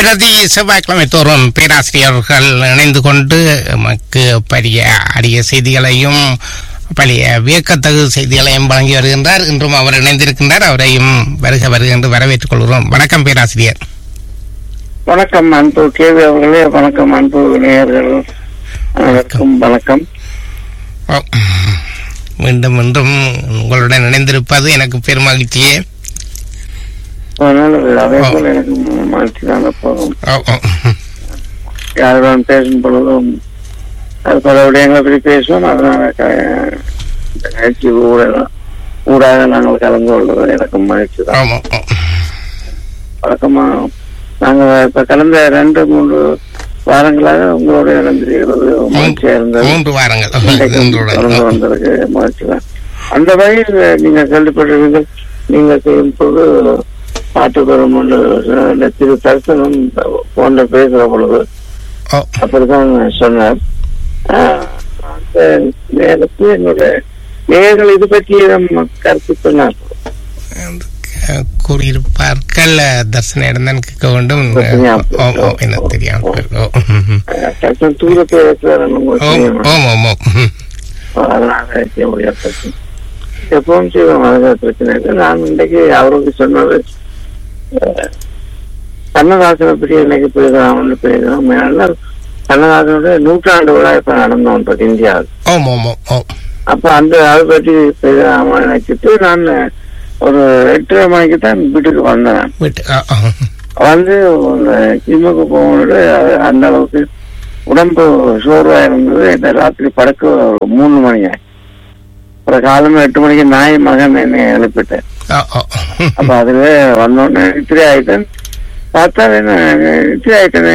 பிரதி செவ்வாய்க்கிழமை தோறும் பேராசிரியர்கள் இணைந்து கொண்டு நமக்கு பரிய அரிய செய்திகளையும் பழைய வியக்கத்தகு செய்திகளையும் வழங்கி வருகின்றார் இன்றும் அவர் இணைந்திருக்கின்றார் அவரையும் வருக வருக என்று வரவேற்றுக் கொள்கிறோம் வணக்கம் பேராசிரியர் வணக்கம் அன்பு கேவி அவர்களே வணக்கம் அன்பு நேயர்கள் அனைவருக்கும் வணக்கம் ஓ, மீண்டும் மீண்டும் உங்களுடன் இணைந்திருப்பது எனக்கு பெருமகிழ்ச்சியே அதனால அதே போல எனக்கு மகிழ்ச்சி தான் போகும் ஓ, ஓ. யாருடன் பேசும் பொழுதும் அது பல விடயங்களை பற்றி பேசுவோம் அதனால க- இந்த நிகழ்ச்சி ஊடாக ஊடாக நாங்கள் கலந்து கொள்வது எனக்கு மகிழ்ச்சி தான் ஆமா, ஓ. வழக்கமா நாங்க இப்ப கடந்த ரெண்டு மூன்று வாரங்களாக உங்களோட இணைந்திருக்கிறது மகிழ்ச்சியா இருந்தது மூன்று வாரங்கள் இன்றைக்கும் இன்றுடன். தொடர்ந்து வந்திருக்கு மகிழ்ச்சி தான் அந்த வகையில் நீங்க கேள்விப்பட்டிருக்கீர்கள் நீங்க செய்யும் போது பாட்டு பெறும் ஒன்று திரு தரிசனம் போன்ற பேசுற பொழுது ஓ, அப்படிதான் சொன்னார் ஆஹ், அந்த நேரத்தில் என்னுடைய நேர்கள் இது பற்றி நம்ம கருத்து சொன்னார் அந்த க- கூறியிருப்பார்கள் தர்சன இடம்தான் கேட்க வேண்டும் தெரியாம ஓ, ஓ, என்ன தெரியாம போயிருக்கு. ஓ, ம், ம். தரிசனம் தூரத்தை இருக்கிறார் ஓ, ஓம், ஓம், ஓம். ம். அதனால செய்ய முடியாத பிரச்சனை எப்பவும் செய்வோம் அதுதான் பிரச்சனை இல்லை நான் இன்றைக்கு அவருக்கு சொன்னது அஹ், கண்ணதாசனை பற்றி இன்னைக்கு பேசலாம்னு பேசுறோம் ஏன்னா கண்ணதாசனுடைய நூற்றாண்டு விழா இப்ப நடந்து வந்தது இந்தியாவில் ஓம், ஓம், ஓம், ஓம். அப்ப அந்த அதை பற்றி பேசலாமா நினைச்சிட்டு நான் ஒரு எட்டரை மணிக்கு தான் வீட்டுக்கு வந்தேன் நான். விட்டு ஆ, ஆ. வந்து ஜிம்முக்கு போகும்போது அந்த அளவுக்கு உடம்பு சோர்வா இருந்தது இந்த ராத்திரி படுக்க ஒரு மூணு மணி ஆயி. அப்புறம் காலமே எட்டு மணிக்கு நாய் மகன் என்னை எழுப்பிட்டேன் ஆ, ஆ. அப்ப அதுல வந்தோடனே நித்திரை ஆயிட்டேன் பார்த்தா என்ன நித்திரை ஆயிட்டேனே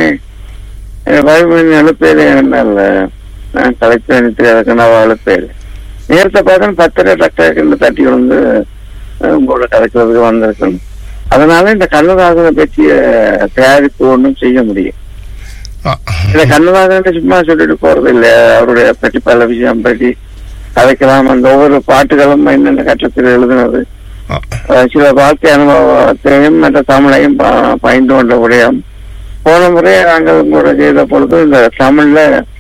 பயமணி எழுப்பேது என்ன நான் கலைச்ச நித்திரை அதுக்கு நான் எழுப்பேது நேரத்தை பார்த்தா பத்தரை டக்கு தட்டி விழுந்து அஹ், உங்களோட கலைக்கிறதுக்கு வந்திருக்கேன் அதனால இந்த கண்ணதாசனை பற்றிய தயாரிப்பு ஒன்றும் செய்ய முடியும் ஆ, இந்த கண்ணதாசன் சும்மா சொல்லிட்டு போறது இல்ல அவருடைய பற்றி பல விஷயம் பற்றி கதைக்கலாம் அந்த ஒவ்வொரு பாட்டுகளும் என்னென்ன கட்டத்தில் எழுதுனது ஆ. அஹ் சில வாழ்க்கை அனுபவத்தையும் மற்ற தமிழையும் ப- பயின்று கொண்ட விடயம் போன முறை நாங்கள் கூட செய்த பொழுது இந்த தமிழ்ல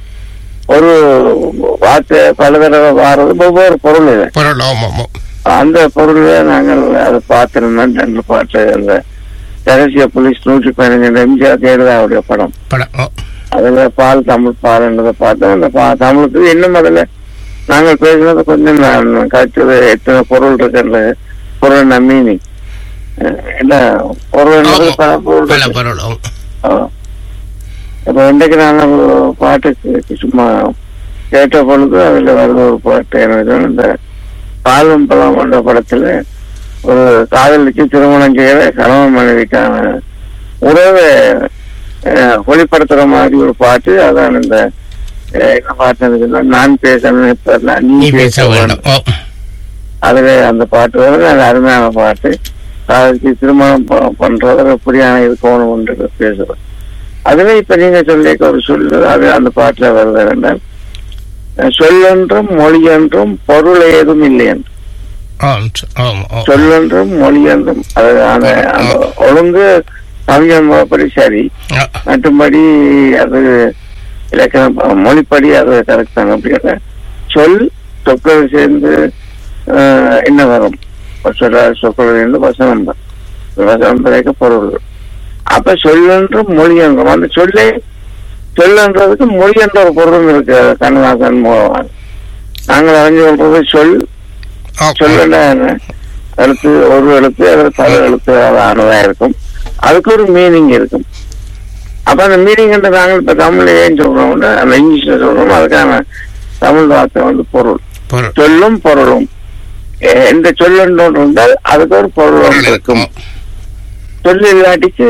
ஒரு வார்த்தை பல தடவை வாரது ஒவ்வொரு பொருள் இது பொருள் ஓம், ஓம், ஓம். அந்த பொருளை நாங்கள் அதை பார்த்திருந்தோம் ரெண்டு பாட்டு அந்த ரகசிய போலீஸ் நூற்றி பதினஞ்சு எம்ஜிஆர் ஜெயலலிதா அவருடைய படம் படம் ஓ. அதுல பால் தமிழ் பால்ன்றதை பார்த்தோம் அந்த பா- தமிழுக்கு இன்னும் அதுல நாங்கள் பேசுனது கொஞ்சம் நான் கழிச்சது எத்தனை பொருள் இருக்குன்ற பொருள் மீனிங் என்ன பொருள் என்பது பல பொருள் பல இருக்கு. பொருள் ஓம். ஆ. இப்ப இன்றைக்கு நான் ஒரு பாட்டுக்கு சும்மா கேட்ட பொழுது அதுல வருது ஒரு பாட்டு எனக்கு இந்த பாலும் பழம் என்ற படத்துல ஒரு காதலிக்கு திருமணம் செய்யற கணவன் மனைவிக்கான உறவை அஹ், வெளிப்படுத்துற மாதிரி ஒரு பாட்டு அதான் இந்த அஹ், என்ன பாட்டு இருக்குன்னா, நான் பேச நினைப்பதில்ல நீ நீ பேச வேண்டும் ஓ. அதுல அந்த பாட்டு வந்து நல்ல அருமையான பாட்டு அதுக்கு திருமணம் ப- பண்றது எப்படியான இருக்கணும் பேசுறோம் அதுல இப்ப நீங்க சொல்லிக்க ஒரு சொல்லு அது அந்த பாட்டுல வருது என்றால் அஹ், சொல்லொன்றும் மொழியொன்றும் பொருள் ஏதும் இல்லை என்று ஓம், ச- ஓம், ஓம். சொல்லொன்றும் மொழியொன்றும் அது அந்த அந்த ஒழுங்கு தமிழ் முறைப்படி சரி ஆ, மற்றும்படி அது இலக்கணம் மொழிப்படி அது கரெக்ட் தான் அப்படிங்கிற சொல் சொற்கள் சேர்ந்து ஆஹ், என்ன வரும் சொல்ல சொற்கள் சேர்ந்து வசனம் வரும். வசனம் பிறகு பொருள் வரும். அப்ப சொல்லென்றும் மொழி என்றும் அந்த சொல்லை சொல்லன்றதுக்கு மொழி என்ற ஒரு பொருள் இருக்கு கண்ணதாசன் மூலமாக நாங்கள் அறிஞ்சு கொள்றது சொல் ஓ, சொல்லல எழுத்து ஒரு எழுத்து அதில் பல எழுத்து ஆனதா இருக்கும் அதுக்கு ஒரு மீனிங் இருக்கும் அப்ப அந்த மீனிங் நாங்கள் இப்ப தமிழ்ல ஏன் சொல்றோம்னா அந்த இங்கிலீஷ்ல சொல்றோம் அதுக்கான தமிழ் வார்த்தை வந்து பொருள் பொருள் சொல்லும் பொருளும் எ- எந்த சொல்லொன்று இருந்தால் அதுக்கு ஒரு பொருள் பொருள் ஒன்று இருக்கும் இருக்கும் சொல் இல்லாட்டிக்கு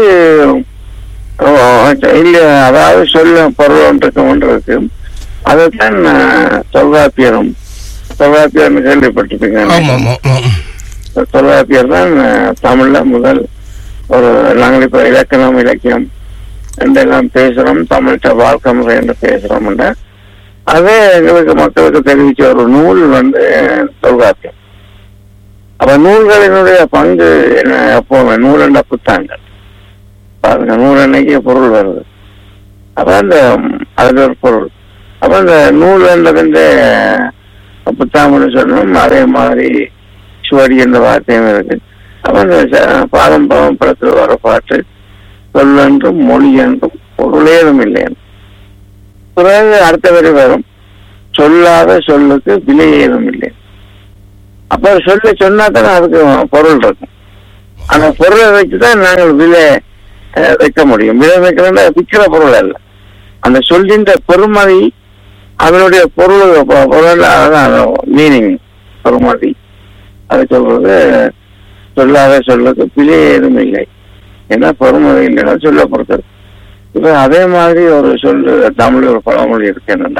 ஓ, இல்ல அதாவது சொல்ல பொருள் ஒன்று இருக்கும் ஒன்று இருக்கு அதுதான் அஹ், தொல்காப்பியரும் தொல்காப்பியர்னு கேள்விப்பட்டிருப்பீங்க ஓம், ஓம், ஓம், ஓம். தொல்காப்பியர் தான் அஹ், தமிழ்ல முதல் ஒரு நாங்கள் இப்ப இலக்கணம் இலக்கியம் என்றெல்லாம் பேசுறோம் தமிழ்கிட்ட வாழ்க்கை முறை என்று பேசுறோம் அதே எங்களுக்கு மக்களுக்கு தெரிவிச்ச ஒரு நூல் வந்து தொல்காப்பியம் அப்ப நூல்களினுடைய பங்கு என்ன எப்போ நூல் என்ற புத்தாங்கள் பாருங்க நூறு அன்னைக்கு பொருள் வருது அப்ப அந்த ம், அதுல ஒரு பொருள் அப்ப அந்த நூல் என்றது புத்தாமன்னு சொன்னோம் அதே மாதிரி சுவடி என்ற வார்த்தையும் இருக்கு அப்ப அந்த ச- பாதம் பாவம் படத்தில் வர பாட்டு சொல் என்றும் மொழி என்றும் பொருளேதும் இல்லை பிறகு அடுத்த வரி வரும் சொல்லாத சொல்லுக்கு விலை ஏதும் இல்லை அப்ப சொல்ல சொன்னா தானே அதுக்கு பொருள் இருக்கும் அந்த பொருளை வச்சுதான் நாங்கள் விலை அஹ், வைக்க முடியும் விலை வைக்கிறதா விற்கிற பொருள் அல்ல அந்த சொல்லின்ற பெருமதி அதனுடைய பொருள் பொ- பொருள் அதான் மீனிங் பெருமதி அது சொல்றது சொல்லாத சொல்லுக்கு பிழை ஏதும் இல்லை ஏன்னா பெருமதி இல்லைன்னா சொல்ல பொறுத்தது இப்ப அதே மாதிரி ஒரு சொல்லு தமிழ் ஒரு பழமொழி இருக்கு என்னன்னா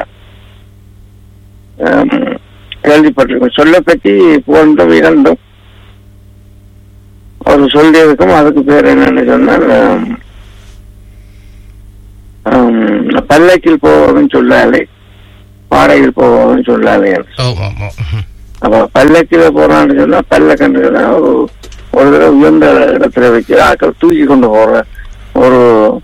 ஆம், கேள்விப்பட்டிருக்கோம் சொல்ல பற்றி போன்றும் இரண்டும் ஒரு சொல்லி இருக்கும் அதுக்கு பேர் என்னன்னு சொன்னால் ஆம், ஆம், பல்லக்கில் போவதும் சொல்லாலே பாடையில் போவதும் சொல்லாலே ஓ ஓ ஓ ம். அப்ப பல்லக்கில போறான்னு சொன்னா பல்லக்கன்று சொன்னா ஒரு ஒரு தடவை உயர்ந்த இடத்துல வச்சு ஆக்கள் தூக்கி கொண்டு போற ஒரு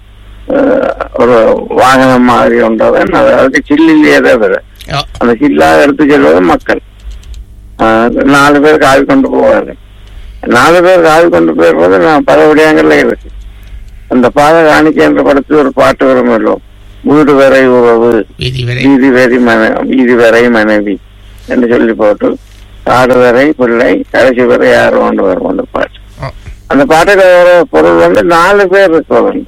அஹ், ஒரு வாகனம் மாதிரி ஒன்றதான் அது அதுக்கு சில்லிலேயே தான் வரும். ஓ அந்த சில்லாக எடுத்து செல்வது மக்கள் ஆஹ் நாலு பேர் காவி கொண்டு போவாரு நாலு பேர் காவி கொண்டு போயிருப்பது நான் பல விடயங்கள்ல இருக்கு அந்த பாத காணிக்கை என்ற படத்தில் ஒரு பாட்டு வரும் இல்லையோ வீடு வரை உறவு வீதி வரை வீதி வரை மன வீதி வரை மனைவி என்று சொல்லி போட்டு காடு வரை பிள்ளை கடைசி வரை யாரும் கொண்டு வரும் அந்த பாட்டு ஓ அந்த பாட்டுக்கு வர பொருள் வந்து நாலு பேர் இருக்கிறது வந்து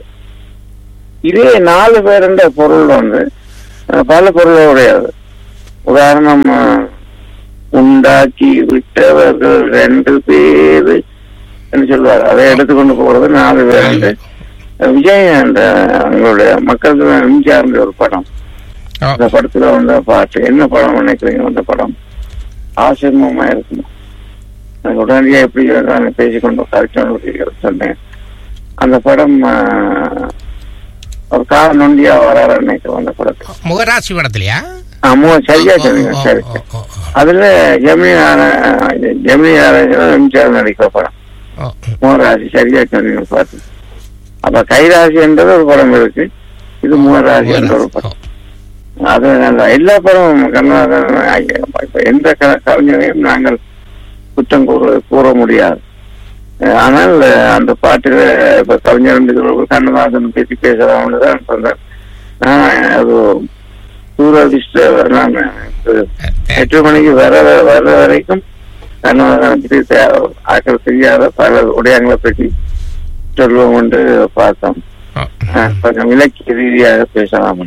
இதே நாலு பேருன்ற பொருள் வந்து அஹ், பல பொருளை உடையது உதாரணம் அஹ், உண்டாக்கி விட்டவர்கள் ரெண்டு பேரு என்று சொல்லுவார் அதை எடுத்துக்கொண்டு போறது நாலு பேர் வந்து விஜய் அந்த அவங்களுடைய மக்களுக்கு எம்ஜிஆர் ஒரு படம் ஓ அந்த படத்துல வந்த பாட்டு என்ன படம் நினைக்கிறீங்க அந்த படம் ஆசிரமமா இருக்கும் எனக்கு உடனடியா எப்படி நான் பேசிக்கொண்டு கரெக்டான சொன்னேன் அந்த படம் ஆஹ், ஒரு கால நொண்டியா வராரு நினைக்கிறோம் அந்த படத்துல முகராசி படத்துலயா ஆமா சரியா ஓ, சொன்னீங்க ஓ, சரி ஓ, ஓ, ஓ, அதுல ஜெமினி ஆர- ஜெமினி ஆராய்ச்சி எம்ஜிஆர் நடிக்கிற படம் ஓ, மூவராசி சரியா சொன்னீங்க பார்த்து அப்ப கைராசி என்றது ஒரு படம் இருக்கு இது மூவராசி என்ற ஒரு படம் ஓ, அது நல்ல எல்லா படமும் கண்ணதாசன் ஐயா, இப்ப எந்த க- கவிஞரையும் நாங்கள் குற்றம் கூற கூற முடியாது அஹ் ஆனால் அஹ், அந்த பாட்டுல இப்ப கவிஞர் என்று சொல்லும்போது கண்ணதாசன் பற்றி பேசலாம்னு தான் சொன்னேன் நான் அது சூரதிஷ்ட நான் இது எட்டு மணிக்கு வர வர வரைக்கும் கண்ணதாசனை பற்றி தே- ஆக்கள் தெரியாத பல உடையங்களை பற்றி சொல்லுவோம் என்று பார்த்தோம் ஓ, அஹ் கொஞ்சம் இலக்கிய ரீதியாக பேசலாம்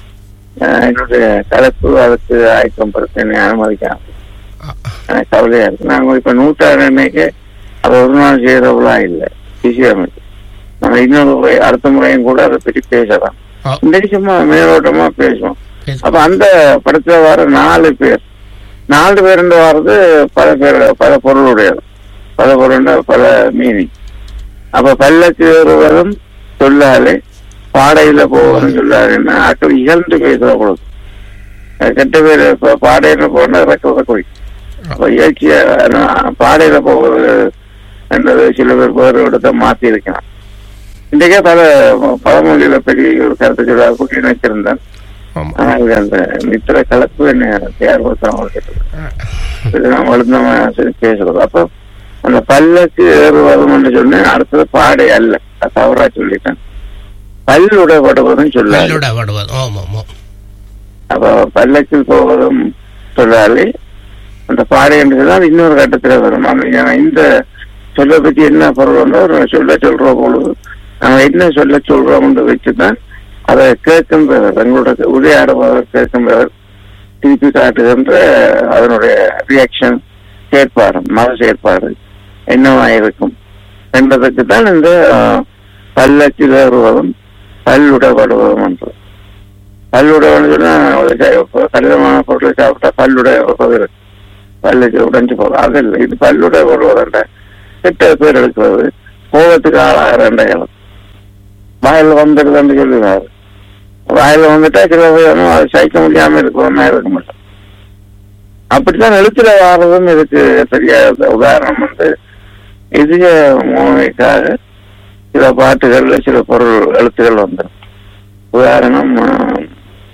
அஹ் என்னுடைய கலப்பு அதுக்கு ஆயக்கம் படுத்த என்னை அனுமதிக்கலாம் ஓ, எனக்கு கவலையா இருக்கு நாங்க இப்ப நூற்றாறு அன்னைக்கு அது ஒரு நாள் செய்யறவளா இல்லை இசையமைச்சு நம்ம இன்னொரு முறை அடுத்த முறையும் கூட அதை பற்றி பேசலாம் ஓ, இன்றைக்கு சும்மா மேலோட்டமா பேசுவோம் பேசு. அப்ப அந்த படத்துல வர நாலு பேர் நாலு பேர் வர்றது பல பேர் பல பொருளுடையது பல பொருள் பல மீனிங் அப்ப பல்லக்கு ஏறுவதும் சொல்லாலே பாடையில போவதும் சொல்லாருன்னா ஆக்கள் இகழ்ந்து பேசுற பொழுது அஹ் கெட்ட பேர் இப்ப பாடையில போனா இறக்கிறத குறி அப்ப இயற்கைய நான் பாடையில போவது என்றது சில பேர் வேறு இடத்தை மாத்தி இருக்கலாம் இன்றைக்கே பல பழமொழியில பெரிய ஒரு கருத்து சொல்ல நினைச்சிருந்தேன் ஆமா. ஆனால் அந்த மித்திர கலப்பு என்ன தேர்வுக்கு இதெல்லாம் வளர்ந்தவன் சரி பேசுறது அப்போ அந்த பல்லக்கு ஏறுவதும் என்று சொன்னேன் அடுத்தது பாடை அல்ல அது தவறா சொல்லிட்டேன் பல் உடைபடுவதும் சொல்லாது பல்லுட படுவது ஓம் ஓம் ஓம் அப்போ பல்லக்கில் போவதும் சொல்லாது அந்த பாடை என்று சொன்னால் இன்னொரு கட்டத்துல வரும் ஆனா, ஏன்னா இந்த சொல்ல பத்தி என்ன பொருள் ஒரு சொல்ல சொல்ற பொழுது நம்ம என்ன சொல்ல சொல்றோம்னு வச்சுதான் அதை கேட்கின்றவர் எங்களோட உரையாடுபவர் கேட்கின்றவர் திருப்பி காட்டுகின்ற அதனுடைய ரியாக்ஷன் செயற்பாடு மத செயற்பாடு என்னவா இருக்கும் என்பதற்கு தான் இந்த ஆஹ், பல்லக்கில் ஏறுவதும் பல்லுடப்படுவதும் என்று பல்லுடன்னு சொன்னா ஒரு ச- கடினமான பொருளை சாப்பிட்டா பல்லுடைய ஒரு பல்லுக்கு உடைஞ்சு போகும் அது இல்லை இது பல்லுடைய வருவதென்ற கெட்ட பேர் எடுக்கிறது கோபத்துக்கு ஆளாகிற இடம் வாயில் வந்துடுதுன்னு சொல்லுவாரு வாயில வந்துட்டா சில பேரும் அதை சகிக்க முடியாம இருக்கிறோம்னா இருக்க மாட்டோம் அப்படித்தான் எழுத்துல வாரதும் இதுக்கு தெரியாத உதாரணம் வந்து இதய மூளைக்காக சில பாட்டுகள்ல சில பொருள் எழுத்துகள் வந்துடும் உதாரணம் ஆஹ்,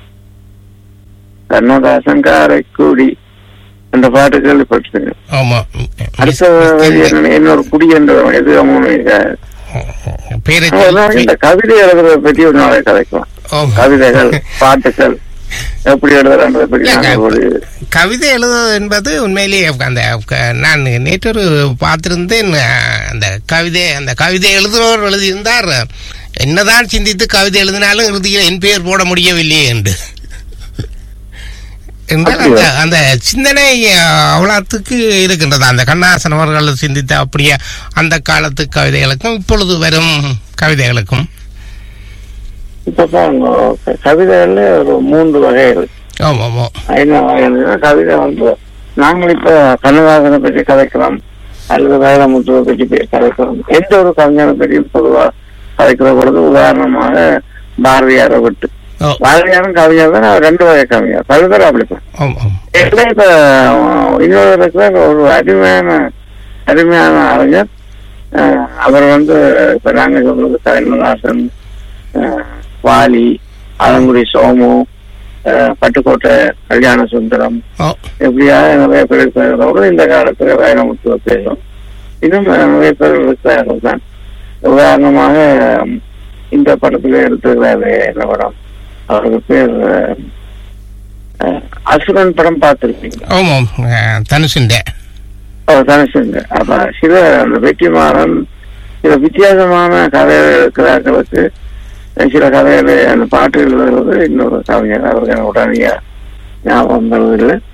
கண்ணதாசன் காரைக்குடி அந்த பாட்டு கேள்விப்பட்டிருக்கேன் ஆமா அடுத்த வரி என்னன்னா, இன்னொரு குடி என்ற இது அவங்க பேரை ஒரு நாளைக்கு இந்த கவிதை எழுதுறத பற்றி ஒரு நாளை கதைக்கலாம் ஆமா. கவிதைகள் பாட்டுகள் எப்படி எழுதுறன்றதை பற்றி நாங்கள் ஒரு கவிதை எழுதுவது என்பது உண்மையிலேயே அந்த க- நான் நேற்று ஒரு பார்த்திருந்தேன் அஹ், அந்த கவிதை அந்த கவிதை எழுதுகிறவர் எழுதியிருந்தார் என்னதான் சிந்தித்து கவிதை எழுதினாலும் இறுதியில் என் பெயர் போட முடியவில்லையே என்று என்றால் அந்த அந்த சிந்தனை அஹ், அவ்வளவுக்கு இருக்கின்றது அந்த கண்ணாசன் அவர்கள் சிந்தித்த அப்படியே அந்த காலத்து கவிதைகளுக்கும் இப்பொழுது வரும் கவிதைகளுக்கும் இப்ப பாருங்க கவிதைகள்ல ஒரு மூன்று வகைகள் ஆமாம் ஆமாம் என்ன வகைகள்னா கவிதை வந்து நாங்கள் இப்ப கண்ணதாசனை பற்றி கதைக்கிறோம் அல்லது வேதமுத்துவை பற்றி பே- கதைக்கிறோம் எந்த ஒரு கவிஞனை பற்றியும் பொதுவா கதைக்கிற பொழுது உதாரணமாக பாரதியாரை விட்டு ஓ பாரதியாரும் கவிஞர் தான் அவர் ரெண்டு வகை கவிஞர் கவிதை அப்படிப்பா ஆமாம் இதுல இப்ப அஹ், இன்னொரு இருக்கிற ஒரு அருமையான அருமையான அறிஞர் அஹ், அவர் வந்து இப்ப நாங்க சொல்றது கலைஞதாசன் அஹ், வாலி ஆலங்குடி சோமு அஹ், பட்டுக்கோட்டை கல்யாண சுந்தரம் ஓ எப்படியாக நிறைய பேர் இருக்கிறவங்க இந்த காலத்துல வைரமுத்துவ பேரும் இன்னும் நிறைய பேர் இருக்கிறார்கள் தான் உதாரணமாக அஹ், இந்த படத்துல எடுத்துக்கிறாரு என்ன படம் அவருக்கு பேர் அஹ், அஹ், அசுரன் படம் பார்த்திருப்பீங்க ஆமாம் அஹ், தனுஷுண்ட அவர் தனுஷுங்க அப்ப சில அந்த வெற்றிமாறன் சில வித்தியாசமான கதைகள் இருக்கிறார்களுக்கு சில கதைகளை அந்த பாட்டு எழுதுறது இன்னொரு கவிஞர் அவருக்கு எனக்கு உடனடியா ஞாபகம் வருவதில்லை